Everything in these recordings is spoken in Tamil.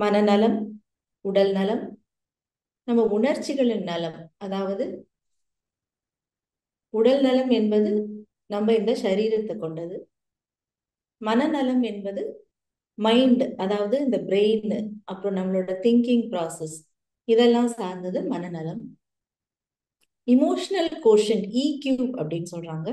மனநலம் உடல் நலம் நம்ம உணர்ச்சிகளின் நலம் அதாவது உடல் நலம் என்பது நம்ம இந்த சரீரத்தை கொண்டது மனநலம் என்பது மைண்ட் அதாவது இந்த பிரெயின் அப்புறம் நம்மளோட திங்கிங் ப்ராசஸ் இதெல்லாம் சார்ந்தது மனநலம் இமோஷனல் கோஷன் இக்யூ அப்படின்னு சொல்றாங்க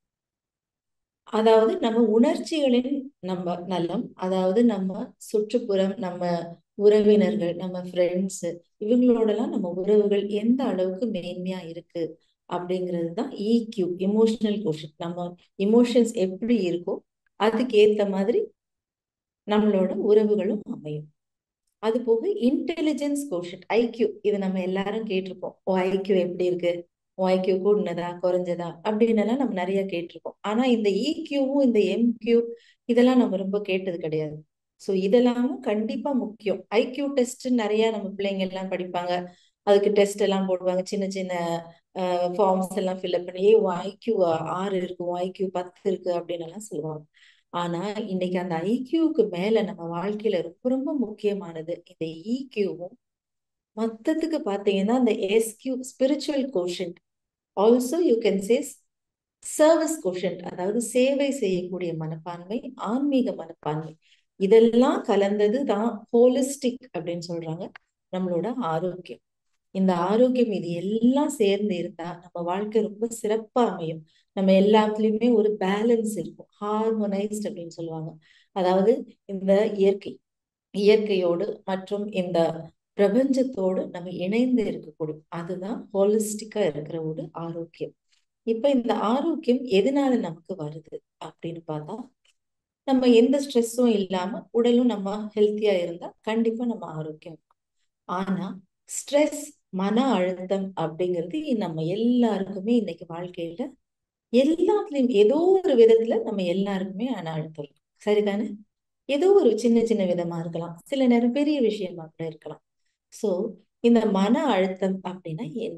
அதாவது நம்ம உணர்ச்சிகளின் நம்ம நலம் அதாவது நம்ம சுற்றுப்புறம் நம்ம உறவினர்கள் நம்ம ஃப்ரெண்ட்ஸ் இவங்களோடலாம் நம்ம உறவுகள் எந்த அளவுக்கு மேன்மையா இருக்கு அப்படிங்கிறது தான் இக்யூ இமோஷனல் கோஷன் நம்ம இமோஷன்ஸ் எப்படி இருக்கோ அதுக்கு ஏத்த மாதிரி நம்மளோட உறவுகளும் அமையும் அது போக இன்டெலிஜென்ஸ் கோஷன் ஐக்யூ இது நம்ம எல்லாரும் கேட்டிருப்போம் ஓ ஐக்யூ எப்படி இருக்கு ஓ ஐக்யூ கூடுனதா குறைஞ்சதா அப்படின்னு எல்லாம் நம்ம நிறைய கேட்டிருக்கோம் ஆனா இந்த இக்யூவும் இந்த எம்கியூ இதெல்லாம் நம்ம ரொம்ப கேட்டது கிடையாது ஸோ இதெல்லாமும் கண்டிப்பா முக்கியம் ஐக்யூ டெஸ்ட் நிறைய நம்ம பிள்ளைங்க எல்லாம் படிப்பாங்க அதுக்கு டெஸ்ட் எல்லாம் போடுவாங்க சின்ன சின்ன ஃபார்ம்ஸ் எல்லாம் ஃபில்அப் பண்ணி ஏ ஐக்யூ ஆறு இருக்கு ஐக்யூ பத்து இருக்கு அப்படின்னு எல்லாம் சொல்லுவாங்க ஆனா இன்னைக்கு அந்த ஐக்யூவுக்கு மேல நம்ம வாழ்க்கையில ரொம்ப ரொம்ப முக்கியமானது இந்த இக்யூவும் மொத்தத்துக்கு பாத்தீங்கன்னா இந்த SQ spiritual quotient also you can say service quotient அதாவது சேவை செய்யக்கூடிய மனப்பான்மை ஆன்மீக மனப்பான்மை இதெல்லாம் கலந்தது தான் ஹோலிஸ்டிக் அப்படின்னு சொல்றாங்க நம்மளோட ஆரோக்கியம் இந்த ஆரோக்கியம் இது எல்லாம் சேர்ந்து இருந்தா நம்ம வாழ்க்கை ரொம்ப சிறப்பா அமையும் நம்ம எல்லாத்துலயுமே ஒரு பேலன்ஸ் இருக்கும் ஹார்மோனைஸ்ட் அப்படின்னு சொல்லுவாங்க அதாவது இந்த இயற்கை இயற்கையோடு மற்றும் இந்த பிரபஞ்சத்தோடு நம்ம இணைந்து இருக்கக்கூடிய அதுதான் ஹோலிஸ்டிக்கா இருக்கிற ஒரு ஆரோக்கியம் இப்ப இந்த ஆரோக்கியம் எதனால நமக்கு வருது அப்படின்னு பார்த்தா நம்ம எந்த ஸ்ட்ரெஸ்ஸும் இல்லாம உடலும் நம்ம ஹெல்த்தியா இருந்தா கண்டிப்பா நம்ம ஆரோக்கியம் இருக்கும் ஆனா ஸ்ட்ரெஸ் மன அழுத்தம் அப்படிங்கிறது நம்ம எல்லாருக்குமே இன்னைக்கு வாழ்க்கையில எல்லாத்துலயும் ஏதோ ஒரு விதத்துல நம்ம எல்லாருக்குமே மன அழுத்தம் இருக்கும் சரிதானே ஏதோ ஒரு சின்ன சின்ன விதமா இருக்கலாம் சில நேரம் பெரிய விஷயமா கூட இருக்கலாம் சோ இந்த மன அழுத்தம் அப்படின்னா என்ன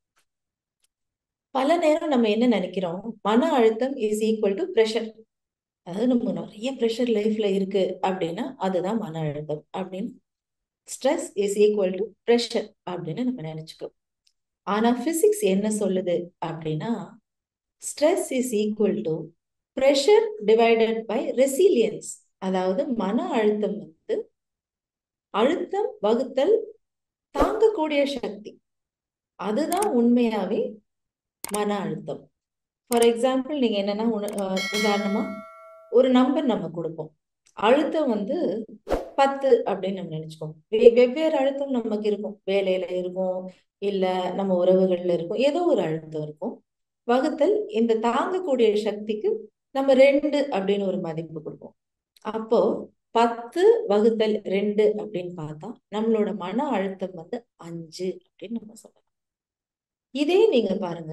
பல நேரம் நம்ம என்ன நினைக்கிறோம் மன அழுத்தம் இஸ் ஈக்குவல் டு ப்ரெஷர் அதாவது நம்ம நிறைய ப்ரெஷர் லைஃப்ல இருக்கு அப்படின்னா அதுதான் மன அழுத்தம் அப்படின்னு stress is equal to pressure அப்படின்னு நம்ம நினைச்சுக்கோம் ஆனா பிசிக்ஸ் என்ன சொல்லுது அப்படின்னா stress is equal to pressure divided by resilience அதாவது மன அழுத்தம் வந்து அழுத்தம் வகுத்தல் தாங்கக்கூடிய சக்தி அதுதான் உண்மையாவே மன அழுத்தம் ஃபார் எக்ஸாம்பிள் நீங்க என்னன்னா உதாரணமா ஒரு நம்பர் நம்ம கொடுப்போம் அழுத்தம் வந்து பத்து அப்படின்னு நம்ம நினைச்சுக்கோம் வெவ்வேறு அழுத்தம் நமக்கு இருக்கும் வேலையில இருக்கும் இல்ல நம்ம உறவுகள்ல இருக்கும் ஏதோ ஒரு அழுத்தம் இருக்கும் வகுத்தல் இந்த தாங்கக்கூடிய சக்திக்கு நம்ம ரெண்டு அப்படின்னு ஒரு மதிப்பு கொடுப்போம் அப்போ பத்து வகுத்தல் ரெண்டு அப்படின்னு பார்த்தா நம்மளோட மன அழுத்தம் வந்து அஞ்சு அப்படின்னு நம்ம சொல்லலாம் இதே நீங்க பாருங்க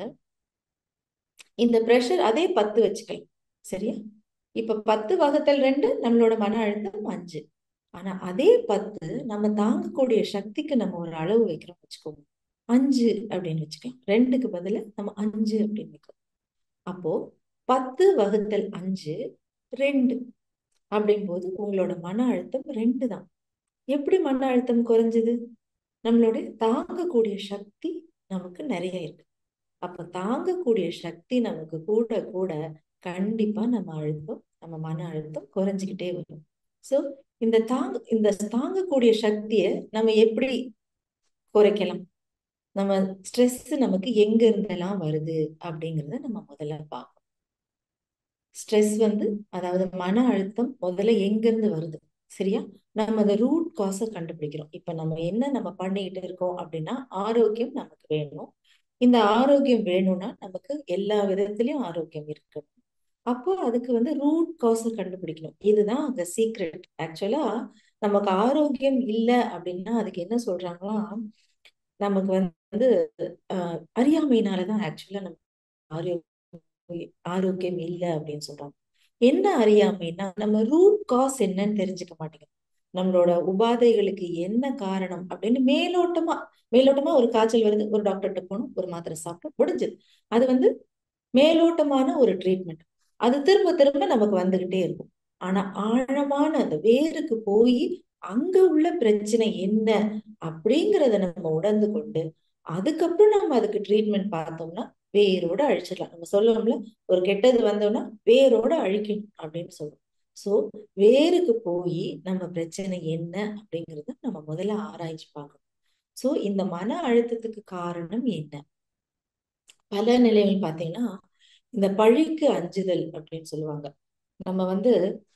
இந்த ப்ரெஷர் அதே பத்து வச்சுக்கலாம் சரியா இப்ப பத்து வகுத்தல் ரெண்டு நம்மளோட மன அழுத்தம் அஞ்சு ஆனா அதே பத்து நம்ம தாங்கக்கூடிய சக்திக்கு நம்ம ஒரு அளவு வைக்கிறோம் வச்சுக்கோங்க அஞ்சு அப்படின்னு வச்சுக்கலாம் ரெண்டுக்கு பதில நம்ம அஞ்சு அப்படின்னு வைக்கிறோம் அப்போ பத்து வகுத்தல் அஞ்சு ரெண்டு அப்படின் போது உங்களோட மன அழுத்தம் ரெண்டு தான் எப்படி மன அழுத்தம் குறைஞ்சது நம்மளுடைய தாங்கக்கூடிய சக்தி நமக்கு நிறைய இருக்கு அப்ப தாங்கக்கூடிய சக்தி நமக்கு கூட கூட கண்டிப்பா நம்ம அழுத்தம் நம்ம மன அழுத்தம் குறைஞ்சுக்கிட்டே வரும் சோ இந்த தாங்க இந்த தாங்கக்கூடிய சக்திய நம்ம எப்படி குறைக்கலாம் நம்ம ஸ்ட்ரெஸ் நமக்கு எங்க இருந்தெல்லாம் வருது அப்படிங்கிறத நம்ம முதல்ல பார்க்கணும் ஸ்ட்ரெஸ் வந்து அதாவது மன அழுத்தம் முதல்ல எங்க இருந்து வருது சரியா நம்ம அந்த ரூட் காசை கண்டுபிடிக்கிறோம் இப்ப நம்ம என்ன நம்ம பண்ணிக்கிட்டு இருக்கோம் அப்படின்னா ஆரோக்கியம் நமக்கு வேணும் இந்த ஆரோக்கியம் வேணும்னா நமக்கு எல்லா விதத்திலயும் ஆரோக்கியம் இருக்கு அப்போ அதுக்கு வந்து ரூட் காசை கண்டுபிடிக்கணும் இதுதான் அந்த சீக்ரெட் ஆக்சுவலா நமக்கு ஆரோக்கியம் இல்லை அப்படின்னா அதுக்கு என்ன சொல்றாங்களா நமக்கு வந்து அஹ் அறியாமையினாலதான் ஆக்சுவலா நம்ம ஆரோக்கியம் ஆரோக்கியம் இல்லை அப்படின்னு சொல்றாங்க என்ன அறியாமைன்னா நம்ம ரூட் காஸ் என்னன்னு தெரிஞ்சுக்க மாட்டேங்கிறோம் நம்மளோட உபாதைகளுக்கு என்ன காரணம் அப்படின்னு மேலோட்டமா மேலோட்டமா ஒரு காய்ச்சல் வருது ஒரு டாக்டர்கிட்ட போகணும் ஒரு மாத்திரை சாப்பிட்டோம் முடிஞ்சது அது வந்து மேலோட்டமான ஒரு ட்ரீட்மெண்ட் அது திரும்ப திரும்ப நமக்கு வந்துகிட்டே இருக்கும் ஆனா ஆழமான அந்த வேருக்கு போய் அங்க உள்ள பிரச்சனை என்ன அப்படிங்கிறத நம்ம உணர்ந்து கொண்டு அதுக்கப்புறம் நம்ம அதுக்கு ட்ரீட்மெண்ட் பார்த்தோம்னா வேரோட அழிச்சிடலாம் நம்ம சொல்லுவோம்ல ஒரு கெட்டது வந்தோம்னா வேரோட அழிக்கணும் அப்படின்னு சொல்லுவோம் சோ வேருக்கு போய் நம்ம பிரச்சனை என்ன அப்படிங்கறத நம்ம முதல்ல ஆராய்ச்சி பார்க்கணும் சோ இந்த மன அழுத்தத்துக்கு காரணம் என்ன பல நிலைகள் பாத்தீங்கன்னா இந்த பழிக்கு அஞ்சுதல் அப்படின்னு சொல்லுவாங்க நம்ம வந்து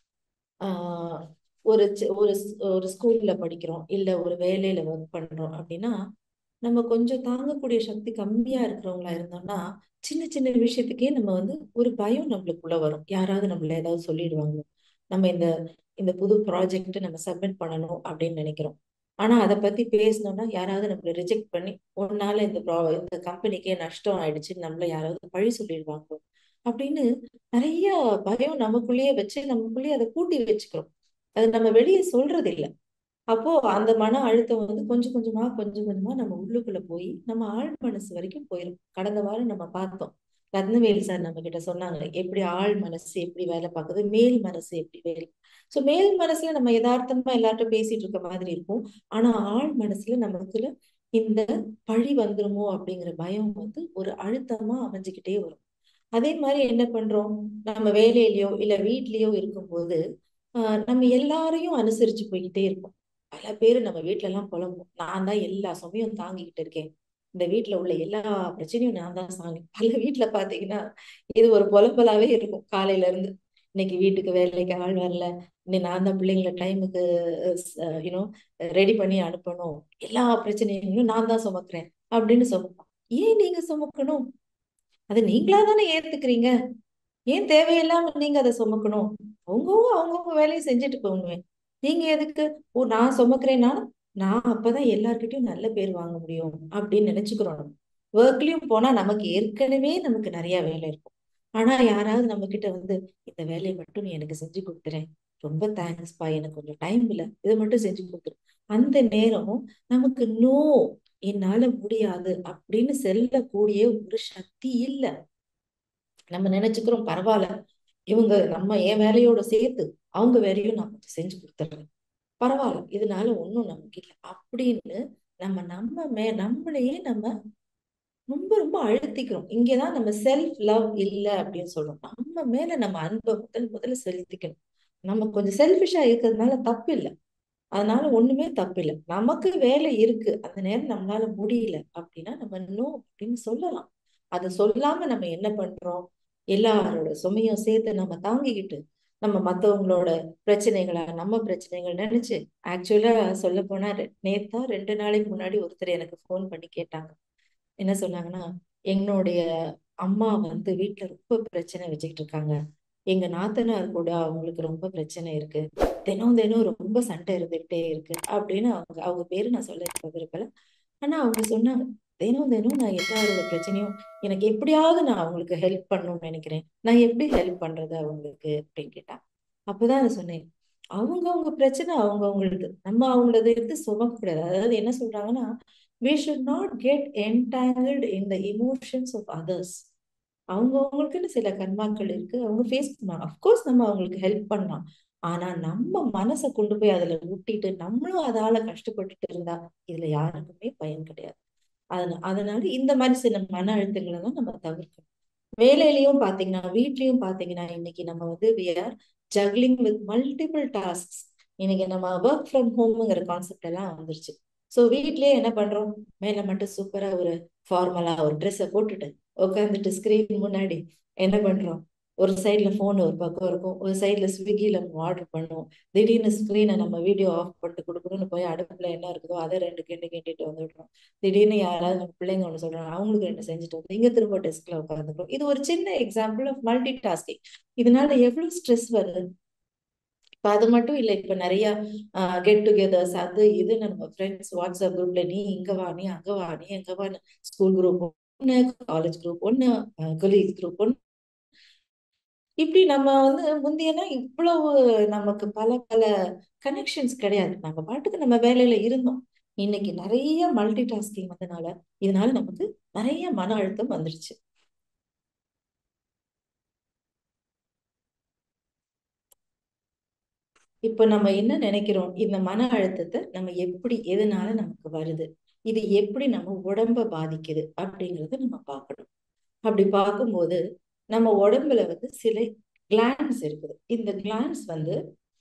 ஆஹ் ஒரு சி- ஒரு ஸ்- ஒரு ஸ்கூல்ல படிக்கிறோம் இல்ல ஒரு வேலையில ஒர்க் பண்றோம் அப்படின்னா நம்ம கொஞ்சம் தாங்கக்கூடிய சக்தி கம்மியா இருக்கிறவங்களா இருந்தோம்னா சின்ன சின்ன விஷயத்துக்கே நம்ம வந்து ஒரு பயம் நம்மளுக்குள்ள வரும் யாராவது நம்மள ஏதாவது சொல்லிடுவாங்க நம்ம இந்த இந்த புது ப்ராஜெக்ட் நம்ம சப்மிட் பண்ணணும் அப்படின்னு நினைக்கிறோம் ஆனா அதை பத்தி பேசணும்னா யாராவது நம்மள ரிஜெக்ட் பண்ணி உன்னால இந்த ப்ரா இந்த கம்பெனிக்கே நஷ்டம் ஆயிடுச்சு நம்மள யாராவது பழி சொல்லிடுவாங்க அப்படின்னு நிறைய பயம் நமக்குள்ளேயே வச்சு நமக்குள்ளேயே அதை பூட்டி வச்சுக்கிறோம் அது நம்ம வெளியே சொல்றது இல்ல அப்போ அந்த மன அழுத்தம் வந்து கொஞ்சம் கொஞ்சமா கொஞ்சம் கொஞ்சமா நம்ம உள்ளுக்குள்ள போய் நம்ம ஆழ் மனசு வரைக்கும் போயிடும் கடந்த வாரம் நம்ம பார்த்தோம் ரத்னவேல் சார் நம்ம கிட்ட சொன்னாங்க எப்படி ஆழ் மனசு எப்படி வேலை பார்க்குது மேல் மனசு எப்படி வேலை சோ மேல் மனசுல நம்ம யதார்த்தமா எல்லார்ட்டும் பேசிட்டு இருக்க மாதிரி இருக்கும் ஆனா ஆழ் மனசுல நமக்குள்ள இந்த பழி வந்துருமோ அப்படிங்கிற பயம் வந்து ஒரு அழுத்தமா அமைஞ்சுக்கிட்டே வரும் அதே மாதிரி என்ன பண்றோம் நம்ம வேலையிலயோ இல்ல வீட்லயோ இருக்கும்போது ஆஹ் நம்ம எல்லாரையும் அனுசரிச்சு போய்கிட்டே இருப்போம் பல பேர் நம்ம வீட்ல எல்லாம் புலம்பும் நான் தான் எல்லா சுமையும் தாங்கிக்கிட்டு இருக்கேன் இந்த வீட்ல உள்ள எல்லா பிரச்சனையும் நான் தான் சாமி பல வீட்ல பாத்தீங்கன்னா இது ஒரு புலம்பலாவே இருக்கும் காலையில இருந்து இன்னைக்கு வீட்டுக்கு வேலைக்கு ஆள் வரல இன்னைக்கு நான் தான் பிள்ளைங்கள டைமுக்கு யூனோ ரெடி பண்ணி அனுப்பணும் எல்லா பிரச்சனையும் நான் தான் சுமக்கிறேன் அப்படின்னு சுமப்போம் ஏன் நீங்க சுமக்கணும் அது நீங்களா தானே ஏத்துக்கிறீங்க ஏன் தேவையில்லாம நீங்க அதை சுமக்கணும் அவங்கவுங்க அவங்கவுங்க வேலையை செஞ்சுட்டு போகணுமே நீங்க எதுக்கு ஓ நான் சுமக்கிறேன்னா நான் அப்பதான் எல்லார்கிட்டயும் நல்ல பேர் வாங்க முடியும் அப்படின்னு நினைச்சுக்கிறோம் நம்ம ஒர்க்லயும் போனா நமக்கு ஏற்கனவே நமக்கு நிறைய வேலை இருக்கும் ஆனா யாராவது நம்ம கிட்ட வந்து இந்த வேலையை மட்டும் நீ எனக்கு செஞ்சு கொடுத்துறேன் ரொம்ப தேங்க்ஸ் பா எனக்கு கொஞ்சம் டைம் இல்ல இதை மட்டும் செஞ்சு கொடுத்துரு அந்த நேரம் நமக்கு நோ என்னால முடியாது அப்படின்னு செல்லக்கூடிய ஒரு சக்தி இல்லை நம்ம நினைச்சுக்கிறோம் பரவாயில்ல இவங்க நம்ம என் வேலையோட சேர்த்து அவங்க வேலையும் நான் கொஞ்சம் செஞ்சு கொடுத்துட்றேன் பரவாயில்ல இதனால ஒண்ணும் நமக்கு இல்லை அப்படின்னு நம்ம நம்ம மே நம்மளையே நம்ம ரொம்ப ரொம்ப அழுத்திக்கிறோம் இங்கதான் நம்ம செல்ஃப் லவ் இல்லை அப்படின்னு சொல்றோம் நம்ம மேல நம்ம அன்பை முதல் முதல்ல செலுத்திக்கணும் நம்ம கொஞ்சம் செல்ஃபிஷா இருக்கிறதுனால தப்பு இல்லை அதனால ஒண்ணுமே தப்பு இல்லை நமக்கு வேலை இருக்கு அந்த நேரம் நம்மளால முடியல அப்படின்னா நம்ம நோ அப்படின்னு சொல்லலாம் அதை சொல்லாம நம்ம என்ன பண்றோம் எல்லாரோட சுமையும் சேர்த்து நம்ம தாங்கிக்கிட்டு நம்ம மத்தவங்களோட பிரச்சனைகளா நம்ம பிரச்சனைகள் நினைச்சு ஆக்சுவலா சொல்ல போனா ரெ- நேத்தா ரெண்டு நாளைக்கு முன்னாடி ஒருத்தர் எனக்கு ஃபோன் பண்ணி கேட்டாங்க என்ன சொன்னாங்கன்னா என்னுடைய அம்மா வந்து வீட்டுல ரொம்ப பிரச்சனை வச்சுக்கிட்டு இருக்காங்க எங்க நாத்தனார் கூட அவங்களுக்கு ரொம்ப பிரச்சனை இருக்கு தினம் தினம் ரொம்ப சண்டை இருந்துகிட்டே இருக்கு அப்படின்னு அவங்க அவங்க பேரு நான் சொல்ல இப்ப விரும்பல ஆனா அவங்க சொன்னாங்க தினம் தினம் நான் எல்லாரோட பிரச்சனையும் எனக்கு எப்படியாவது நான் அவங்களுக்கு ஹெல்ப் பண்ணணும்னு நினைக்கிறேன் நான் எப்படி ஹெல்ப் பண்றது அவங்களுக்கு அப்படின்னு கேட்டா அப்பதான் நான் சொன்னேன் அவங்க அவங்க பிரச்சனை அவங்க அவங்களுக்கு நம்ம அவங்களத எடுத்து சுமக்க கூடாது அதாவது என்ன சொல்றாங்கன்னா we should not get entangled in the emotions of others அவங்க அவங்களுக்குன்னு சில கர்மாக்கள் இருக்கு அவங்க ஃபேஸ் பண்ணுவாங்க அஃப்கோர்ஸ் நம்ம அவங்களுக்கு ஹெல்ப் பண்ணலாம் ஆனா நம்ம மனசை கொண்டு போய் அதுல ஊட்டிட்டு நம்மளும் அதால கஷ்டப்பட்டுட்டு இருந்தா இதுல யாருக்குமே பயன் கிடையாது அதனால அதனால இந்த மாதிரி சில மன அழுத்தங்களை தான் நம்ம தவிர்க்கணும் வேலையிலயும் பாத்தீங்கன்னா வீட்லயும் பாத்தீங்கன்னா இன்னைக்கு நம்ம வந்து we are juggling with multiple tasks இன்னைக்கு நம்ம ஒர்க் ஃப்ரம் ஹோம்ங்கிற கான்செப்ட் எல்லாம் வந்துருச்சு சோ வீட்லயே என்ன பண்றோம் மேல மட்டும் சூப்பரா ஒரு ஃபார்மலா ஒரு ட்ரெஸ்ஸை போட்டுட்டு உட்காந்துட்டு ஸ்கிரீன் முன்னாடி என்ன பண்றோம் ஒரு சைட்ல போன் ஒரு பக்கம் இருக்கும் ஒரு சைட்ல ஸ்விக்கில நம்ம ஆர்டர் பண்ணுவோம் திடீர்னு ஸ்கிரீனை நம்ம வீடியோ ஆஃப் பண்ணிட்டு கொடுக்கணும்னு போய் அடுப்புல என்ன இருக்குதோ அதை ரெண்டு கிண்டு கிண்டிட்டு வந்துடுறோம் திடீர்னு யாராவது நம்ம பிள்ளைங்க ஒண்ணு சொல்றாங்க அவங்களுக்கு ரெண்டு செஞ்சுட்டு வந்து இங்க திரும்ப டெஸ்க்ல உட்காந்துக்கிறோம் இது ஒரு சின்ன எக்ஸாம்பிள் ஆஃப் மல்டி டாஸ்கிங் இதனால எவ்வளவு ஸ்ட்ரெஸ் வருது இப்ப அது மட்டும் இல்ல இப்ப நிறைய கெட் டுகெதர்ஸ் அது இது நம்ம ஃப்ரெண்ட்ஸ் வாட்ஸ்அப் குரூப்ல நீ இங்க வா நீ அங்க வா நீ எங்க வா ஸ்கூல் குரூப் ஒண்ணு காலேஜ் குரூப் ஒண்ணு கொலீஸ் குரூப் ஒண்ணு இப்படி நம்ம வந்து முந்தையெல்லாம் இவ்வளவு நமக்கு பல பல கனெக்ஷன்ஸ் கிடையாது நம்ம பாட்டுக்கு நம்ம வேலையில இருந்தோம் இன்னைக்கு நிறைய மல்டி டாஸ்கிங் வந்தனால இதனால நமக்கு நிறைய மன அழுத்தம் வந்துருச்சு இப்ப நம்ம என்ன நினைக்கிறோம் இந்த மன அழுத்தத்தை நம்ம எப்படி எதனால நமக்கு வருது இது எப்படி நம்ம உடம்ப பாதிக்குது அப்படிங்கறத நம்ம பார்க்கணும் அப்படி பார்க்கும்போது நம்ம உடம்புல வந்து சில கிளான்ஸ் இருக்குது இந்த கிளான்ஸ் வந்து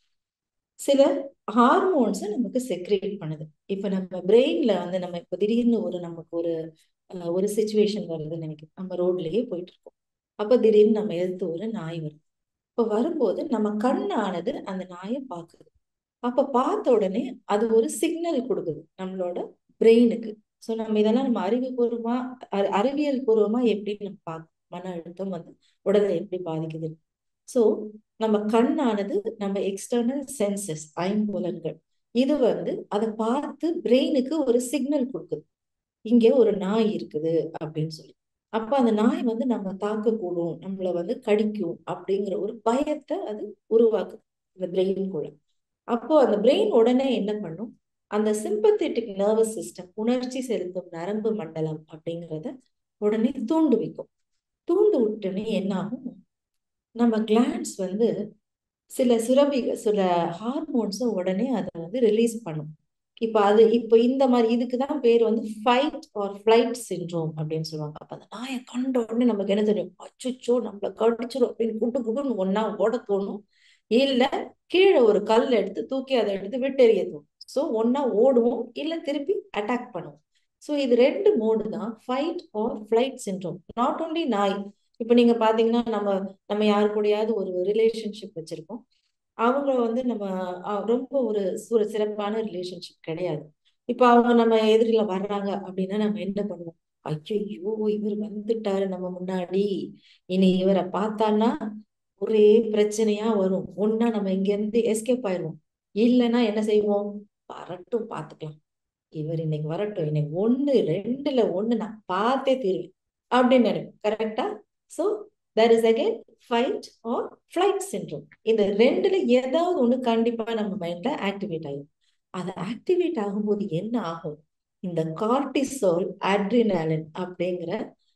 சில ஹார்மோன்ஸை நமக்கு செக்ரேட் பண்ணுது இப்ப நம்ம பிரெயின்ல வந்து நம்ம இப்ப திடீர்னு ஒரு நமக்கு ஒரு அஹ், ஒரு சுச்சுவேஷன் வருதுன்னு நினைக்கிறோம் நம்ம ரோட்லயே போயிட்டு இருக்கோம் அப்ப திடீர்னு நம்ம எதிர்த்து ஒரு நாய் வருது இப்ப வரும்போது நம்ம கண்ணானது அந்த நாயை பார்க்குது அப்ப பார்த்த உடனே அது ஒரு சிக்னல் கொடுக்குது நம்மளோட பிரெயினுக்கு ஸோ நம்ம இதெல்லாம் நம்ம அறிவுபூர்வமா அ- அறிவியல் பூர்வமா எப்படி நம்ம பார்க்க மன அழுத்தம் வந்து உடலை எப்படி பாதிக்குது ஸோ நம்ம கண்ணானது நம்ம எக்ஸ்டர்னல் சென்சஸ் ஐம்புலன்கள் இது வந்து அதை பார்த்து பிரெயினுக்கு ஒரு சிக்னல் கொடுக்குது இங்கே ஒரு நாய் இருக்குது அப்படின்னு சொல்லி அப்ப அந்த நாய் வந்து நம்ம தாக்கக்கூடும் நம்மள வந்து கடிக்கும் அப்படிங்கிற ஒரு பயத்தை அது உருவாக்குது இந்த பிரெயினுக்குள்ள அப்போ அந்த பிரெயின் உடனே என்ன பண்ணும் அந்த சிம்பத்தெட்டிக் நர்வஸ் சிஸ்டம் உணர்ச்சி செலுத்தும் நரம்பு மண்டலம் அப்படிங்கிறத உடனே தூண்டு வைக்கும் தூண்டு விட்டோடனே என்ன ஆகும் நம்ம கிளான்ஸ் வந்து சில சுரபி சில ஹார்மோன்ஸை உடனே அதை வந்து ரிலீஸ் பண்ணும் இப்ப அது இப்ப இந்த மாதிரி இதுக்கு தான் பேர் வந்து ஃபைட் ஆர் ஃபிளைட் சிண்ட்ரோம் அப்படின்னு சொல்லுவாங்க அப்ப அந்த நாயை கண்ட உடனே நமக்கு என்ன தெரியும் அச்சுச்சோ நம்மள கடிச்சிரும் அப்படின்னு குட்டு குட்டுன்னு ஒன்னா ஓட தோணும் இல்ல கீழே ஒரு கல் எடுத்து தூக்கி அதை எடுத்து விட்டெறிய தோணும் ஸோ ஒன்னா ஓடுவோம் இல்ல திருப்பி அட்டாக் பண்ணுவோம் ஸோ இது ரெண்டு மோடு தான் fight or flight syndrome not only நாய் இப்ப நீங்க பாத்தீங்கன்னா நம்ம நம்ம யாரு கூடயாவது ஒரு ரிலேஷன்ஷிப் வச்சிருக்கோம் அவங்க வந்து நம்ம அஹ், ரொம்ப ஒரு ஒரு சிறப்பான ரிலேஷன்ஷிப் கிடையாது இப்ப அவங்க நம்ம எதிரில வர்றாங்க அப்படின்னா நம்ம என்ன பண்ணுவோம் ஐயோ இவர் வந்துட்டாரு நம்ம முன்னாடி இனி இவரை பார்த்தான்னா ஒரே பிரச்சனையா வரும் ஒன்னா நம்ம இங்க இருந்து எஸ்கேப் ஆயிடுவோம் இல்லைன்னா என்ன செய்வோம் வரட்டும் பார்த்துக்கலாம் இவர் இன்னைக்கு வரட்டும் இன்னைக்கு ஒண்ணு ரெண்டுல ஒண்ணு நான் பார்த்தே தீருவேன் அப்படின்னு நினைப்போம் கரெக்டா so there is again fight or flight syndrome இந்த ரெண்டுல ஏதாவது ஒண்ணு கண்டிப்பா நம்ம மைண்ட்ல ஆக்டிவேட் ஆகும் அது ஆக்டிவேட் ஆகும்போது என்ன ஆகும் இந்த கார்டிசோல் அட்ரினாலின் அப்படிங்கிற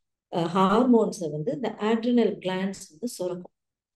ஹார்மோன்ஸை வந்து இந்த ஆட்ரினல் கிளான்ஸ் வந்து சுரக்கும்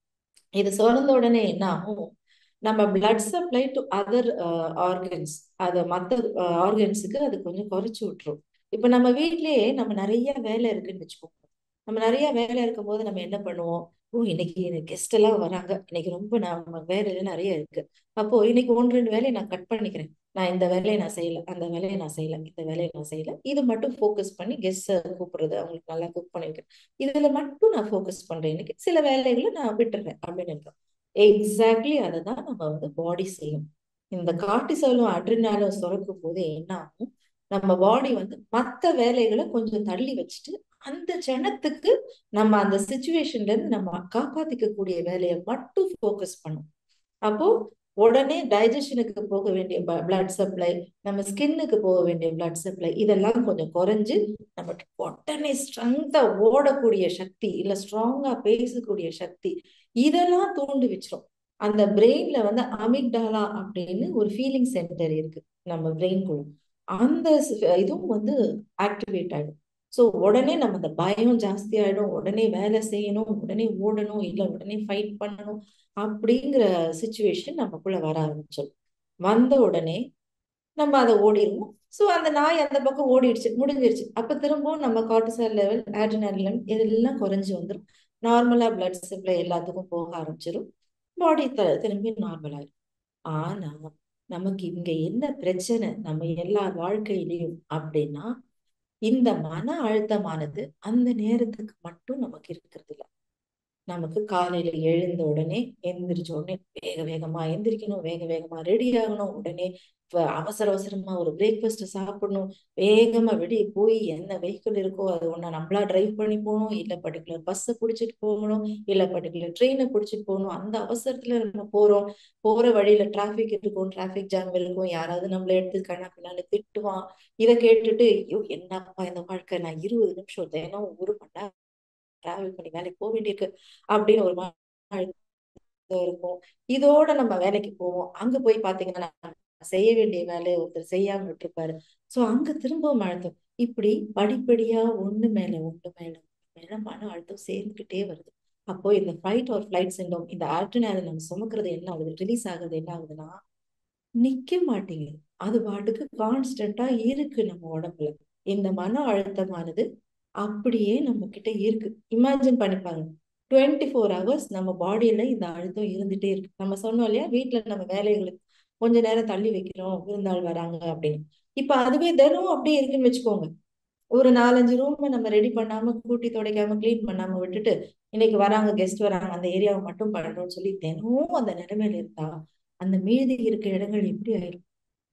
இது சுரந்த உடனே என்ன ஆகும் நம்ம blood supply to other organs அதை மற்ற ஆர்கன்ஸுக்கு அது கொஞ்சம் குறைச்சி விட்டுரும் இப்ப நம்ம வீட்லயே நம்ம நிறைய வேலை இருக்குன்னு வச்சுக்கோங்க நம்ம நிறைய வேலை இருக்கும் போது நம்ம என்ன பண்ணுவோம் ஓ இன்னைக்கு கெஸ்ட் எல்லாம் வராங்க இன்னைக்கு ரொம்ப நம்ம வேலையில நிறைய இருக்கு அப்போ இன்னைக்கு ஒன்று ரெண்டு வேலையை நான் கட் பண்ணிக்கிறேன் நான் இந்த வேலையை நான் செய்யல அந்த வேலையை நான் செய்யல இந்த வேலையை நான் செய்யல இது மட்டும் ஃபோக்கஸ் பண்ணி கெஸ்ட் கூப்பிடுறது அவங்களுக்கு நல்லா குக் பண்ணி வைக்கிறேன் இதுல மட்டும் நான் ஃபோக்கஸ் பண்றேன் இன்னைக்கு சில வேலைகளை நான் விட்டுறேன் அப்படின்னு இருக்கோம் எக்ஸாக்ட்லி அதை தான் நம்ம வந்து பாடி செய்யும் இந்த கார்டிசாலும் அட்ரினாலும் சுரக்கும் போது என்ன ஆகும் நம்ம பாடி வந்து மற்ற வேலைகளை கொஞ்சம் தள்ளி வச்சுட்டு அந்த ஜனத்துக்கு நம்ம அந்த சுச்சுவேஷன்ல இருந்து நம்ம காப்பாத்திக்க கூடிய வேலையை மட்டும் ஃபோக்கஸ் பண்ணும் அப்போ உடனே டைஜஷனுக்கு போக வேண்டிய பிளட் சப்ளை நம்ம ஸ்கின்னுக்கு போக வேண்டிய பிளட் சப்ளை இதெல்லாம் கொஞ்சம் குறைஞ்சு நம்ம உடனே ஸ்ட்ரென்த்தா ஓடக்கூடிய சக்தி இல்ல ஸ்ட்ராங்கா பேசக்கூடிய சக்தி இதெல்லாம் தூண்டி வச்சிரும் அந்த பிரெயின்ல வந்து அமிக்டாலா அப்படின்னு ஒரு ஃபீலிங் சென்டர் இருக்கு நம்ம பிரெயின்குள்ள அந்த ஸ்- இதுவும் வந்து ஆக்டிவேட் ஆயிடும் ஸோ உடனே நம்ம அந்த பயம் ஜாஸ்தி ஆயிடும் உடனே வேலை செய்யணும் உடனே ஓடணும் இல்லை உடனே ஃபைட் பண்ணணும் அப்படிங்கிற சுச்சுவேஷன் நமக்குள்ள வர ஆரம்பிச்சிடும் வந்த உடனே நம்ம அதை ஓடிடுவோம் ஸோ அந்த நாய் அந்த பக்கம் ஓடிடுச்சு முடிஞ்சிருச்சு அப்போ திரும்பவும் நம்ம கார்டிசால் லெவல் ஆட்ரினலின் இதெல்லாம் குறைஞ்சு வந்துடும் நார்மலா பிளட் சப்ளை எல்லாத்துக்கும் போக ஆரம்பிச்சிடும் பாடி த திரும்பி நார்மல் ஆயிடும் ஆனா நமக்கு இங்க என்ன பிரச்சனை நம்ம எல்லார் வாழ்க்கையிலையும் அப்படின்னா இந்த மன அழுத்தமானது அந்த நேரத்துக்கு மட்டும் நமக்கு இருக்கிறது இல்ல நமக்கு காலையில எழுந்த உடனே எந்திரிச்ச உடனே வேக வேகமா எந்திரிக்கணும் வேக வேகமா ரெடி ஆகணும் உடனே வ- அவசர அவசரமா ஒரு பிரேக்ஃபாஸ்ட் சாப்பிடணும் வேகமா வெளியே போய் என்ன வெஹிக்கிள் இருக்கோ அது ஒண்ணா நம்மளா டிரைவ் பண்ணி போகணும் இல்ல பர்டிகுலர் பஸ்ஸை பிடிச்சிட்டு போகணும் இல்ல பர்டிகுலர் ட்ரெயினை பிடிச்சிட்டு போகணும் அந்த அவசரத்துல நம்ம போறோம் போற வழியில டிராபிக் இருக்கும் டிராபிக் ஜாம் இருக்கும் யாராவது நம்மள எடுத்து கண்ணா பின்னாடி திட்டுவான் இதை கேட்டுட்டு ஐயோ என்னப்பா இந்த வாழ்க்கை நான் இருபது நிமிஷம் தினம் ஒரு மணி நேரம் டிராவல் பண்ணி வேலைக்கு போக வேண்டியிருக்கு அப்படின்னு ஒரு மன அழுத்தம் இருக்கும் இதோட நம்ம வேலைக்கு போவோம் அங்க போய் பாத்தீங்கன்னா நம்ம செய்ய வேண்டிய வேலையை ஒருத்தர் செய்யாம விட்டுருப்பாரு சோ அங்க திரும்பவும் அழுத்தம் இப்படி படிப்படியா ஒண்ணு மேல ஒண்ணு மேல ஒண்ணு மேல மன அழுத்தம் சேர்ந்துகிட்டே வருது அப்போ இந்த ஃபைட் ஆர் ஃபிளைட் சிண்ட்ரோம் இந்த ஆர்டினரி நம்ம சுமக்கிறது என்ன ஆகுது ரிலீஸ் ஆகுது என்ன ஆகுதுன்னா நிக்க மாட்டேங்குது அது பாட்டுக்கு கான்ஸ்டன்டா இருக்கு நம்ம உடம்புல இந்த மன அழுத்தமானது அப்படியே நம்ம கிட்ட இருக்கு இமேஜின் பண்ணிப்பாங்க டுவெண்ட்டி ஃபோர் ஹவர்ஸ் நம்ம பாடியில இந்த அழுத்தம் இருந்துட்டே இருக்கு நம்ம சொன்னோம் இல்லையா வீட்டுல நம்ம வேலைகளுக்கு கொஞ்ச நேரம் தள்ளி வைக்கிறோம் விருந்தாள் வராங்க அப்படின்னு இப்ப அதுவே தினம் அப்படியே இருக்குன்னு வச்சுக்கோங்க ஒரு நாலஞ்சு ரூம் நம்ம ரெடி பண்ணாம கூட்டி துடைக்காம கிளீன் பண்ணாம விட்டுட்டு இன்னைக்கு வராங்க கெஸ்ட் வராங்க அந்த ஏரியாவை மட்டும் பண்றோம்னு சொல்லி தினமும் அந்த நிலைமையில இருந்தா அந்த மீதி இருக்க இடங்கள் எப்படி ஆயிரும்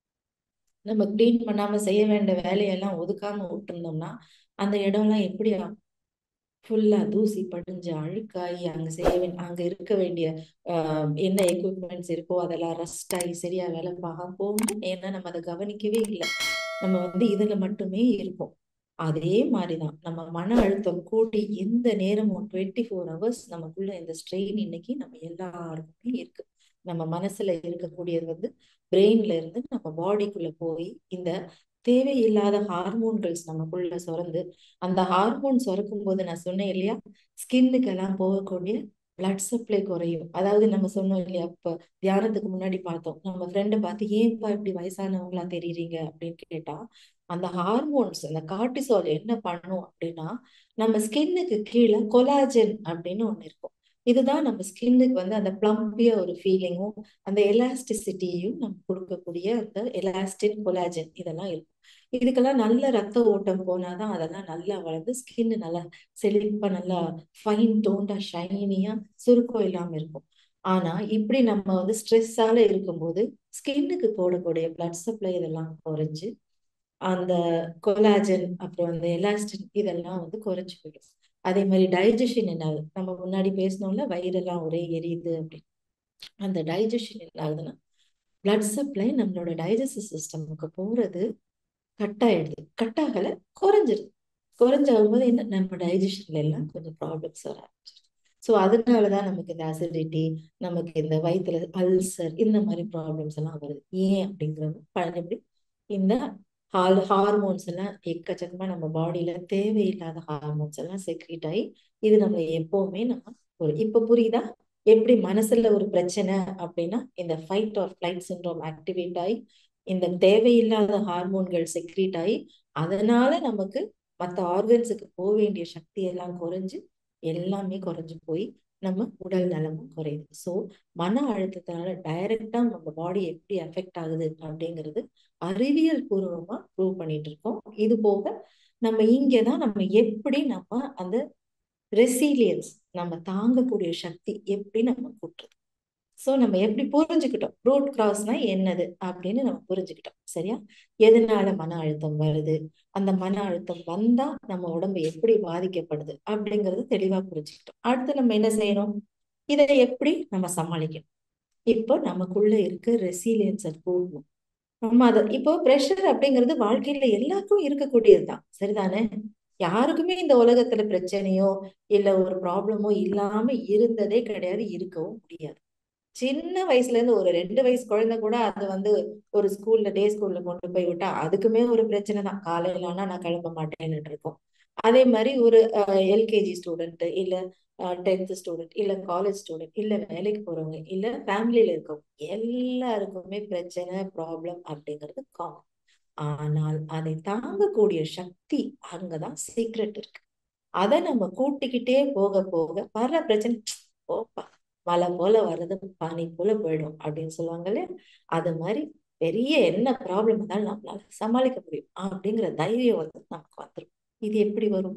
நம்ம கிளீன் பண்ணாம செய்ய வேண்டிய வேலையெல்லாம் ஒதுக்காம விட்டுருந்தோம்னா அந்த இடம்லாம் எப்படி ஆகும் ஃபுல்லா தூசி படிஞ்சு அழுக்காகி அங்க செய்ய வேண்டிய அங்க இருக்க வேண்டிய ஆஹ் என்ன எக்யூப்மெண்ட்ஸ் இருக்கோ அதெல்லாம் ரஸ்ட் ஆகி சரியா வேலை பார்க்காம போகும் ஏன்னா நம்ம அதை கவனிக்கவே இல்லை நம்ம வந்து இதுல மட்டுமே இருப்போம் அதே மாதிரிதான் நம்ம மன அழுத்தம் கூட்டி எந்த நேரமும் டுவெண்ட்டி ஃபோர் ஹவர்ஸ் நமக்குள்ள இந்த ஸ்ட்ரெயின் இன்னைக்கு நம்ம எல்லாருக்குமே இருக்கு நம்ம மனசுல இருக்கக்கூடியது வந்து பிரெயின்ல இருந்து நம்ம பாடிக்குள்ள போய் இந்த தேவையில்லாத ஹார்மோன்கள்ஸ் நமக்குள்ள சுரந்து அந்த ஹார்மோன் சுரக்கும் போது நான் சொன்னேன் இல்லையா ஸ்கின்னுக்கெல்லாம் போகக்கூடிய பிளட் சப்ளை குறையும் அதாவது நம்ம சொன்னோம் இல்லையா இப்ப தியானத்துக்கு முன்னாடி பார்த்தோம் நம்ம ஃப்ரெண்டை பார்த்து ஏன்பா இப்படி வயசானவங்களா தெரியுறீங்க அப்படின்னு கேட்டா அந்த ஹார்மோன்ஸ் அந்த கார்டிசால் என்ன பண்ணும் அப்படின்னா நம்ம ஸ்கின்னுக்கு கீழே கொலாஜன் அப்படின்னு ஒண்ணு இருக்கும் இதுதான் நம்ம ஸ்கின்னுக்கு வந்து அந்த பிளம்பிய ஒரு ஃபீலிங்கும் அந்த எலாஸ்டிசிட்டியையும் நம்ம கொடுக்கக்கூடிய அந்த எலாஸ்டின் கொலாஜன் இதெல்லாம் இருக்கும் இதுக்கெல்லாம் நல்ல ரத்த ஓட்டம் போனாதான் அதெல்லாம் நல்லா வளர்ந்து ஸ்கின் நல்லா செழிப்பா நல்லா ஃபைன் டோண்டா ஷைனியா சுருக்கம் இல்லாம இருக்கும் ஆனா இப்படி நம்ம வந்து ஸ்ட்ரெஸ்ஸால இருக்கும்போது ஸ்கின்னுக்கு போடக்கூடிய பிளட் சப்ளை இதெல்லாம் குறைஞ்சு அந்த கொலாஜன் அப்புறம் அந்த எலாஸ்டின் இதெல்லாம் வந்து குறைஞ்சு போயிடும் அதே மாதிரி டைஜஷன் என்ன ஆகுது நம்ம முன்னாடி பேசணும்ல வயிறெல்லாம் ஒரே எரியுது அப்படின்னு அந்த டைஜஷன் என்ன ஆகுதுன்னா பிளட் சப்ளை நம்மளோட டைஜஸ்டிவ் சிஸ்டமுக்கு போறது கட் ஆயிடுது கட் ஆகல குறைஞ்சிருது குறைஞ்சாகும்போது என்ன நம்ம டைஜஷன்ல எல்லாம் கொஞ்சம் ப்ராப்ளம்ஸ் வர ஆரம்பிச்சிருது ஸோ அதனாலதான் நமக்கு இந்த அசிடிட்டி நமக்கு இந்த வயிற்றுல அல்சர் இந்த மாதிரி ப்ராப்ளம்ஸ் எல்லாம் வருது ஏன் அப்படிங்கிறது பழனிப்படி இந்த ஹால் ஹார்மோன்ஸ் எல்லாம் எக்கச்சக்கமா நம்ம பாடியில தேவையில்லாத ஹார்மோன்ஸ் எல்லாம் செக்ரீட் ஆகி இது நம்ம எப்பவுமே நம்ம ஒரு இப்ப புரியுதா எப்படி மனசுல ஒரு பிரச்சனை அப்படின்னா இந்த fight or flight syndrome activate ஆகி இந்த தேவையில்லாத ஹார்மோன்கள் செக்ரீட் ஆகி அதனால நமக்கு மற்ற ஆர்கன்ஸுக்கு போக வேண்டிய சக்தி எல்லாம் குறைஞ்சு எல்லாமே குறைஞ்சு போய் நம்ம உடல் நலமும் குறையுது ஸோ மன அழுத்தத்தினால டைரக்டா நம்ம பாடி எப்படி அஃபெக்ட் ஆகுது அப்படிங்கிறது அறிவியல் பூர்வமா ப்ரூவ் பண்ணிட்டு இருக்கோம் இது போக நம்ம இங்கதான் நம்ம எப்படி நம்ம அந்த ரெசிலியன்ஸ் நம்ம தாங்கக்கூடிய சக்தி எப்படி நம்ம கூட்டுறது ஸோ நம்ம எப்படி புரிஞ்சுக்கிட்டோம் ரூட் கிராஸ்னா என்னது அப்படின்னு நம்ம புரிஞ்சுக்கிட்டோம் சரியா எதனால மன அழுத்தம் வருது அந்த மன அழுத்தம் வந்தா நம்ம உடம்பு எப்படி பாதிக்கப்படுது அப்படிங்கறது தெளிவா புரிஞ்சுக்கிட்டோம் அடுத்து நம்ம என்ன செய்யணும் இதை எப்படி நம்ம சமாளிக்கணும் இப்போ நமக்குள்ள இருக்க ரெசிலியன்ஸை கூடணும் நம்ம அதை இப்போ ப்ரெஷர் அப்படிங்கிறது வாழ்க்கையில எல்லாருக்கும் இருக்கக்கூடியதுதான் சரிதானே யாருக்குமே இந்த உலகத்துல பிரச்சனையோ இல்ல ஒரு ப்ராப்ளமோ இல்லாம இருந்ததே கிடையாது இருக்கவும் முடியாது சின்ன வயசுல இருந்து ஒரு ரெண்டு வயசு குழந்தை கூட அது வந்து ஒரு ஸ்கூல்ல டே ஸ்கூல்ல கொண்டு போய் விட்டா அதுக்குமே ஒரு பிரச்சனை தான் காலையில ஆனா நான் கிளம்ப மாட்டேன்னு இருக்கும் அதே மாதிரி ஒரு எல்கேஜி ஸ்டூடெண்ட் இல்ல டென்த் ஸ்டூடெண்ட் இல்ல காலேஜ் ஸ்டூடெண்ட் இல்ல வேலைக்கு போறவங்க இல்ல ஃபேமிலியில இருக்கவங்க எல்லாருக்குமே பிரச்சனை ப்ராப்ளம் அப்படிங்கிறது காமன் ஆனால் அதை தாங்கக்கூடிய சக்தி அங்கதான் சீக்ரெட் இருக்கு அதை நம்ம கூட்டிக்கிட்டே போக போக வர்ற பிரச்சனை போப்பா மலை போல வர்றது பானி போல போயிடும் அப்படின்னு சொல்லுவாங்கல்ல அது மாதிரி பெரிய என்ன ப்ராப்ளம் இருந்தாலும் நம்மளால சமாளிக்க முடியும் அப்படிங்கிற தைரியம் வந்து நமக்கு வந்துடும் இது எப்படி வரும்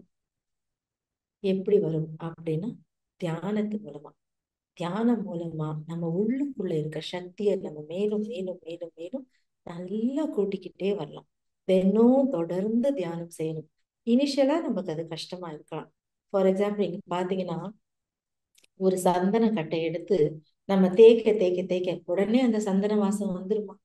எப்படி வரும் அப்படின்னா தியானத்து மூலமா தியானம் மூலமா நம்ம உள்ளுக்குள்ள இருக்க சக்தியை நம்ம மேலும் மேலும் மேலும் மேலும் நல்லா கூட்டிக்கிட்டே வரலாம் தினம் தொடர்ந்து தியானம் செய்யணும் இனிஷியலா நமக்கு அது கஷ்டமா இருக்கலாம் ஃபார் எக்ஸாம்பிள் இங்க பாத்தீங்கன்னா ஒரு சந்தன கட்டை எடுத்து நம்ம தேய்க்க தேய்க்க தேய்க்க உடனே அந்த சந்தன வாசம் வந்துருமா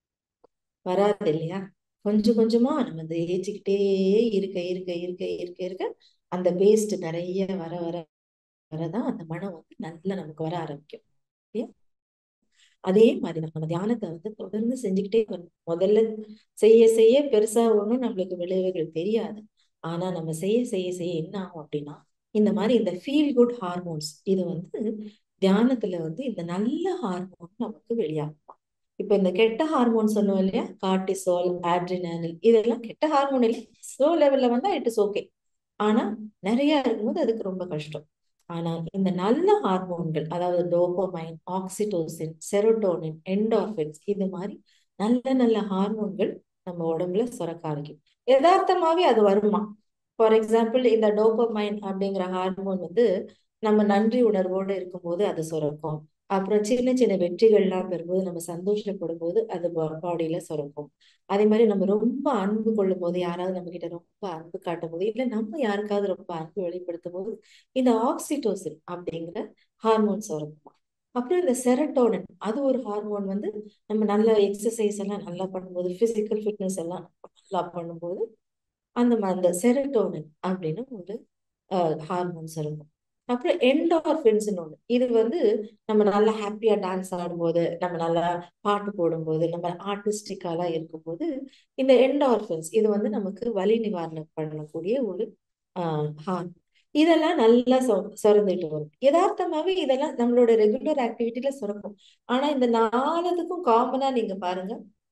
வராது இல்லையா கொஞ்சம் கொஞ்சமா நம்ம தேய்ச்சிக்கிட்டே இருக்க இருக்க இருக்க இருக்க இருக்க அந்த பேஸ்ட் நிறைய வர வர வரதான் அந்த மனம் வந்து நல்லா நமக்கு வர ஆரம்பிக்கும் இல்லையா அதே மாதிரி நம்ம தியானத்தை வந்து தொடர்ந்து செஞ்சுக்கிட்டே வரணும் முதல்ல செய்ய செய்ய பெருசா ஒண்ணும் நம்மளுக்கு விளைவுகள் தெரியாது ஆனா நம்ம செய்ய செய்ய செய்ய என்ன ஆகும் அப்படின்னா இந்த மாதிரி இந்த ஃபீல் குட் ஹார்மோன்ஸ் இது வந்து தியானத்துல வந்து இந்த நல்ல ஹார்மோன் நமக்கு வெளியாகும் இப்ப இந்த கெட்ட ஹார்மோன் சொன்னோம் இல்லையா கார்டிசோல் ஆட்ரினாலில் இதெல்லாம் கெட்ட ஹார்மோன் இல்லை ஸ்லோ லெவல்ல வந்தா இட் இஸ் ஓகே ஆனா நிறைய இருக்கும்போது அதுக்கு ரொம்ப கஷ்டம் ஆனா இந்த நல்ல ஹார்மோன்கள் அதாவது டோபோமைன் ஆக்சிடோசின் செரோட்டோனின் என்டார்பின்ஸ் இது மாதிரி நல்ல நல்ல ஹார்மோன்கள் நம்ம உடம்புல சுரக்க ஆரம்பிக்கும் யதார்த்தமாவே அது வருமா ஃபார் எக்ஸாம்பிள் இந்த டோபமைன் அப்படிங்கிற ஹார்மோன் வந்து நம்ம நன்றி உணர்வோடு இருக்கும்போது அது சுரக்கும் அப்புறம் சின்ன சின்ன வெற்றிகள்லாம் பெறும்போது நம்ம சந்தோஷப்படும் போது அது பாடியில சுரக்கும் அதே மாதிரி நம்ம ரொம்ப அன்பு கொள்ளும் போது யாராவது நம்ம கிட்ட ரொம்ப அன்பு காட்டும் போது இல்ல நம்ம யாருக்காவது ரொம்ப அன்பு வெளிப்படுத்தும் போது இந்த ஆக்சிடோசின் அப்படிங்கிற ஹார்மோன் சுரக்குமா அப்புறம் இந்த செரட்டோனன் அது ஒரு ஹார்மோன் வந்து நம்ம நல்ல எக்ஸசைஸ் எல்லாம் நல்லா பண்ணும்போது பிசிக்கல் ஃபிட்னஸ் எல்லாம் நல்லா பண்ணும்போது அந்த அந்த செரட்டோனன் அப்படின்னு ஒரு ஹார்மோன்ஸ் இருக்கும் அப்புறம் என்டார்பின்ஸ் ஒண்ணு இது வந்து நம்ம நல்லா ஹாப்பியா டான்ஸ் ஆடும்போது நம்ம நல்லா பாட்டு போடும்போது நம்ம ஆர்டிஸ்டிக்காலாம் இருக்கும்போது இந்த என்டார்பின்ஸ் இது வந்து நமக்கு வலி நிவாரணம் பண்ணக்கூடிய ஒரு ஹார்மோன் இதெல்லாம் நல்லா சொ சுரந்துட்டு வரும் யதார்த்தமாவே இதெல்லாம் நம்மளோட ரெகுலர் ஆக்டிவிட்டில சுரக்கும் ஆனா இந்த நாலுத்துக்கும் காமனா நீங்க பாருங்க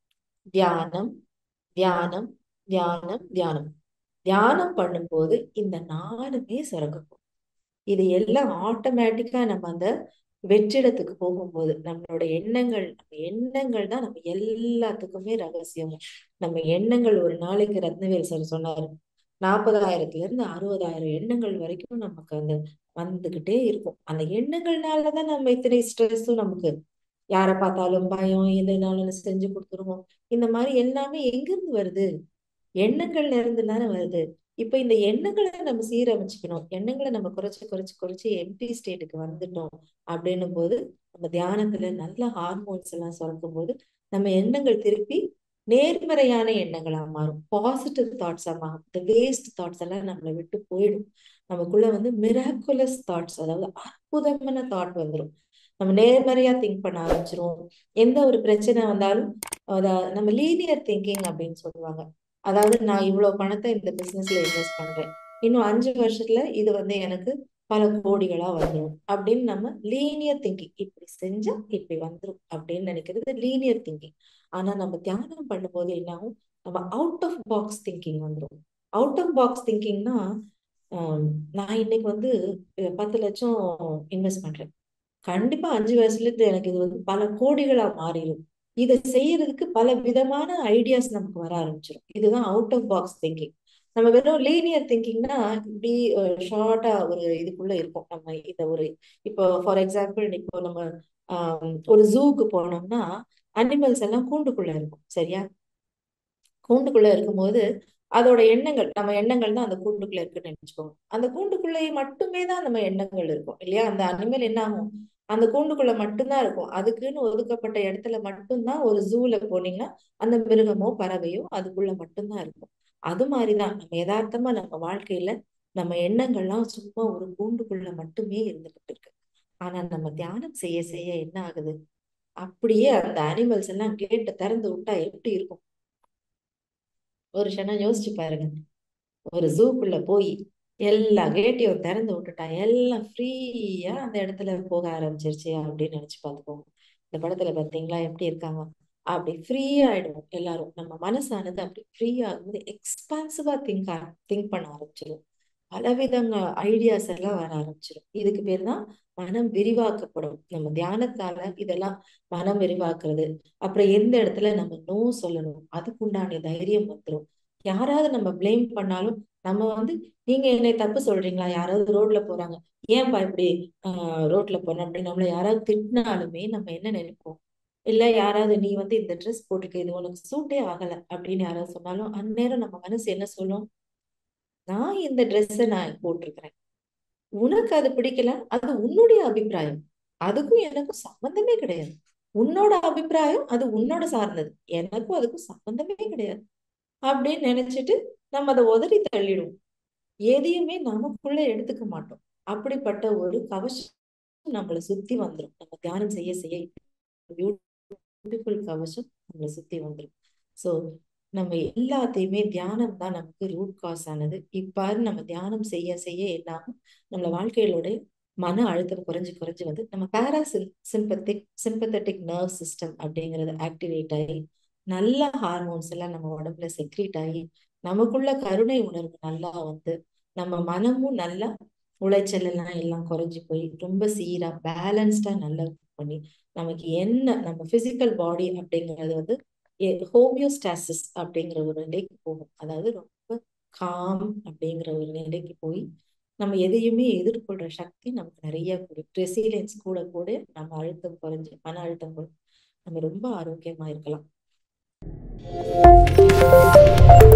தியானம் தியானம் தியானம் தியானம் தியானம் பண்ணும்போது இந்த நாலுமே சுரக்கும் இது எல்லாம் ஆட்டோமேட்டிக்கா நம்ம அந்த வெற்றிடத்துக்கு போகும்போது நம்மளோட எண்ணங்கள் நம்ம எண்ணங்கள் தான் நம்ம எல்லாத்துக்குமே ரகசியம் நம்ம எண்ணங்கள் ஒரு நாளைக்கு ரத்னவேல் சார் சொன்னாரு நாற்பதாயிரத்துல இருந்து அறுபதாயிரம் எண்ணங்கள் வரைக்கும் நமக்கு அந்த வந்துகிட்டே இருக்கும் அந்த எண்ணங்கள்னாலதான் நம்ம இத்தனை ஸ்ட்ரெஸ்ஸும் நமக்கு யாரை பார்த்தாலும் பயம் எதுனாலும் செஞ்சு கொடுத்துருவோம் இந்த மாதிரி எல்லாமே எங்கிருந்து வருது எண்ணங்கள்ல இருந்து தானே வருது இப்ப இந்த எண்ணங்களை நம்ம சீரமைச்சுக்கணும் எண்ணங்களை நம்ம குறைச்சு குறைச்சு குறைச்சு எம்டி ஸ்டேட்டுக்கு வந்துட்டோம் அப்படின்னும் போது நம்ம தியானத்துல நல்ல ஹார்மோன்ஸ் எல்லாம் சுரக்கும் போது நம்ம எண்ணங்கள் திருப்பி நேர்மறையான எண்ணங்களா மாறும் பாசிட்டிவ் தாட்ஸா மாறும் இந்த வேஸ்ட் தாட்ஸ் எல்லாம் நம்மளை விட்டு போயிடும் நமக்குள்ள வந்து மிராக்குலஸ் தாட்ஸ் அதாவது அற்புதமான தாட் வந்துடும் நம்ம நேர்மறையா திங்க் பண்ண ஆரம்பிச்சிருவோம் எந்த ஒரு பிரச்சனை வந்தாலும் நம்ம லீனியர் திங்கிங் அப்படின்னு சொல்லுவாங்க அதாவது நான் இவ்வளவு பணத்தை இந்த பிசினஸ்ல இன்வெஸ்ட் பண்றேன் இன்னும் அஞ்சு வருஷத்துல இது வந்து எனக்கு பல கோடிகளா வந்துடும் அப்படின்னு நம்ம லீனியர் திங்கிங் இப்படி செஞ்சா இப்படி வந்துடும் அப்படின்னு நினைக்கிறது லீனியர் திங்கிங் ஆனா நம்ம தியானம் பண்ணும்போது என்ன ஆகும் நம்ம அவுட் ஆஃப் பாக்ஸ் திங்கிங் வந்துடும் அவுட் ஆஃப் பாக்ஸ் திங்கிங்னா நான் இன்னைக்கு வந்து பத்து லட்சம் இன்வெஸ்ட் பண்றேன் கண்டிப்பா அஞ்சு வருஷத்துல இருந்து எனக்கு இது வந்து பல கோடிகளா மாறிடும் இதை செய்யறதுக்கு பல விதமான ஐடியாஸ் நமக்கு வர ஆரம்பிச்சிடும் இதுதான் அவுட் ஆஃப் பாக்ஸ் திங்கிங் நம்ம வெறும் லீனியர் திங்கிங்னா இப்படி ஷார்ட்டா ஒரு இதுக்குள்ள இருக்கும் நம்ம இந்த ஒரு இப்போ ஃபார் எக்ஸாம்பிள் இப்போ நம்ம ஒரு ஜூக்கு போனோம்னா அனிமல்ஸ் எல்லாம் கூண்டுக்குள்ள இருக்கும் சரியா கூண்டுக்குள்ள இருக்கும்போது அதோட எண்ணங்கள் நம்ம எண்ணங்கள் தான் அந்த கூண்டுக்குள்ள இருக்குன்னு நினைச்சுக்கோங்க அந்த கூண்டுக்குள்ளே மட்டுமே தான் நம்ம எண்ணங்கள் இருக்கும் இல்லையா அந்த அனிமல் என்ன ஆகும் அந்த கூண்டுக்குள்ள மட்டும்தான் இருக்கும் அதுக்குன்னு ஒதுக்கப்பட்ட இடத்துல மட்டும்தான் ஒரு ஜூல போனீங்கன்னா அந்த மிருகமோ பறவையோ அதுக்குள்ள மட்டும்தான் இருக்கும் அது மாதிரிதான் நம்ம யதார்த்தமா நம்ம வாழ்க்கையில நம்ம எண்ணங்கள்லாம் சும்மா ஒரு கூண்டுக்குள்ள மட்டுமே இருந்துகிட்டு இருக்கு ஆனா நம்ம தியானம் செய்ய செய்ய என்ன ஆகுது அப்படியே அந்த அனிமல்ஸ் எல்லாம் கேட்டை திறந்து விட்டா எப்படி இருக்கும் ஒரு க்ஷணம் யோசிச்சு பாருங்க ஒரு ஜூக்குள்ள போய் எல்லா கேட்டையும் திறந்து விட்டுட்டா எல்லாம் ஃப்ரீயா அந்த இடத்துல போக ஆரம்பிச்சிருச்சு அப்படின்னு நினைச்சு பார்த்துக்கோங்க இந்த படத்துல பாத்தீங்களா எப்படி இருக்காங்க அப்படி ஃப்ரீ ஆயிடும் எல்லாரும் நம்ம மனசானது அப்படி ஃப்ரீ ஆகும்போது எக்ஸ்பான்சிவா திங்க் திங்க் பண்ண ஆரம்பிச்சிடும் பலவிதங்க ஐடியாஸ் எல்லாம் வர ஆரம்பிச்சிடும் இதுக்கு பேர் தான் மனம் விரிவாக்கப்படும் நம்ம தியானத்தால இதெல்லாம் மனம் விரிவாக்குறது அப்புறம் எந்த இடத்துல நம்ம நோ சொல்லணும் அதுக்குண்டான தைரியம் வந்துடும் யாராவது நம்ம பிளேம் பண்ணாலும் நம்ம வந்து நீங்க என்னை தப்பு சொல்றீங்களா யாராவது ரோட்ல போறாங்க ஏன்பா இப்படி ஆஹ் ரோட்ல போன அப்படின்னு நம்மள யாராவது திட்டினாலுமே நம்ம என்ன நினைப்போம் இல்ல யாராவது நீ வந்து இந்த ட்ரெஸ் போட்டிருக்க இது உனக்கு சூட்டே ஆகல அப்படின்னு யாராவது சொன்னாலும் அந்நேரம் நம்ம மனசு என்ன சொல்லும் நான் இந்த ட்ரெஸ்ஸை நான் போட்டிருக்கிறேன் உனக்கு அது பிடிக்கல அது உன்னுடைய அபிப்பிராயம் அதுக்கும் எனக்கும் சம்பந்தமே கிடையாது உன்னோட அபிப்பிராயம் அது உன்னோட சார்ந்தது எனக்கும் அதுக்கும் சம்பந்தமே கிடையாது அப்படின்னு நினைச்சிட்டு நம்ம அதை உதறி தள்ளிடுவோம் எதையுமே நமக்குள்ள எடுத்துக்க மாட்டோம் அப்படிப்பட்ட ஒரு கவசம் நம்மளை சுத்தி வந்துடும் நம்ம தியானம் செய்ய செய்ய பியூட்டிஃபுல் கவசம் நம்மளை சுத்தி வந்துடும் சோ நம்ம எல்லாத்தையுமே தியானம் தான் நமக்கு ரூட் காஸ் ஆனது இவ்வாறு நம்ம தியானம் செய்ய செய்ய என்னாகும் நம்மள வாழ்க்கையிலோட மன அழுத்தம் குறைஞ்சு குறைஞ்சு வந்து நம்ம பேராசில் சிம்பத்திக் சிம்பத்தட்டிக் நர்வ் சிஸ்டம் அப்படிங்கிறது ஆக்டிவேட் ஆகி நல்ல ஹார்மோன்ஸ் எல்லாம் நம்ம உடம்புல செக்ரீட் ஆகி நமக்குள்ள கருணை உணர்வு நல்லா வந்து நம்ம மனமும் நல்லா உளைச்சல் எல்லாம் எல்லாம் குறைஞ்சு போய் ரொம்ப சீரா பேலன்ஸ்டா நல்லா பண்ணி நமக்கு என்ன நம்ம பிசிக்கல் பாடி அப்படிங்கிறது வந்து ஹோமியோஸ்டாசிஸ் அப்படிங்கிற ஒரு நிலைக்கு போகும் அதாவது ரொம்ப காம் அப்படிங்கிற ஒரு நிலைக்கு போய் நம்ம எதையுமே எதிர்கொள்ற சக்தி நமக்கு நிறைய கூடும் ரெசிலியன்ஸ் கூட கூட நம்ம அழுத்தம் குறைஞ்சு மன அழுத்தம் குறைஞ்சு நம்ம ரொம்ப ஆரோக்கியமா இருக்கலாம்